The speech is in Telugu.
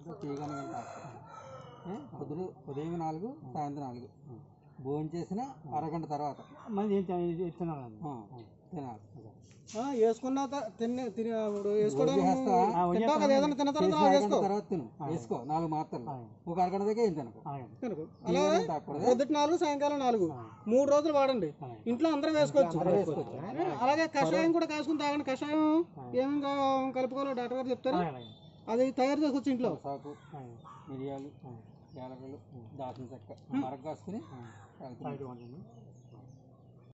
పొద్దున తీయగానే కానీ తాగుతారు ఏ? పొద్దున ఉదయం నాలుగు సాయంత్రం నాలుగు భోజనం చేసిన అరగంట తర్వాత మళ్ళీ ఏం చే- తినాలి ఆ, తినాలి వేసుకున్న త- తిని తిని ఇప్పుడు వేసుకోవడం చేస్తా. తింటావు కదా ఏదైనా తిన్న తర్వాత చేసి అలా అరగంట వేసుకో తర్వాత తిను వేసుకో నాలుగు మాత్రలు ఒక అరగంట దగ్గర ఏం తినకు అలాగే తినకు. తీయగానే అలాగే తాగకూడదు పొద్దుట నాలుగు సాయంకాలం నాలుగు మూడు రోజులు వాడండి ఇంట్లో అందరూ వేసుకోవచ్చు అలాగే కషాయం కూడా కాసుకుని తాగండి కషాయం ఏం కా- కలుపుకోవాలో డాక్టర్ గారు చెప్తారు అలాగే అది తయారు చేసుకోవచ్చు ఇంట్లో సాకు మిరియాలు యాలకులు దాల్చిన చెక్క మరగ కాసుకుని తాగుతున్నాం అలాగే ఉంటుంది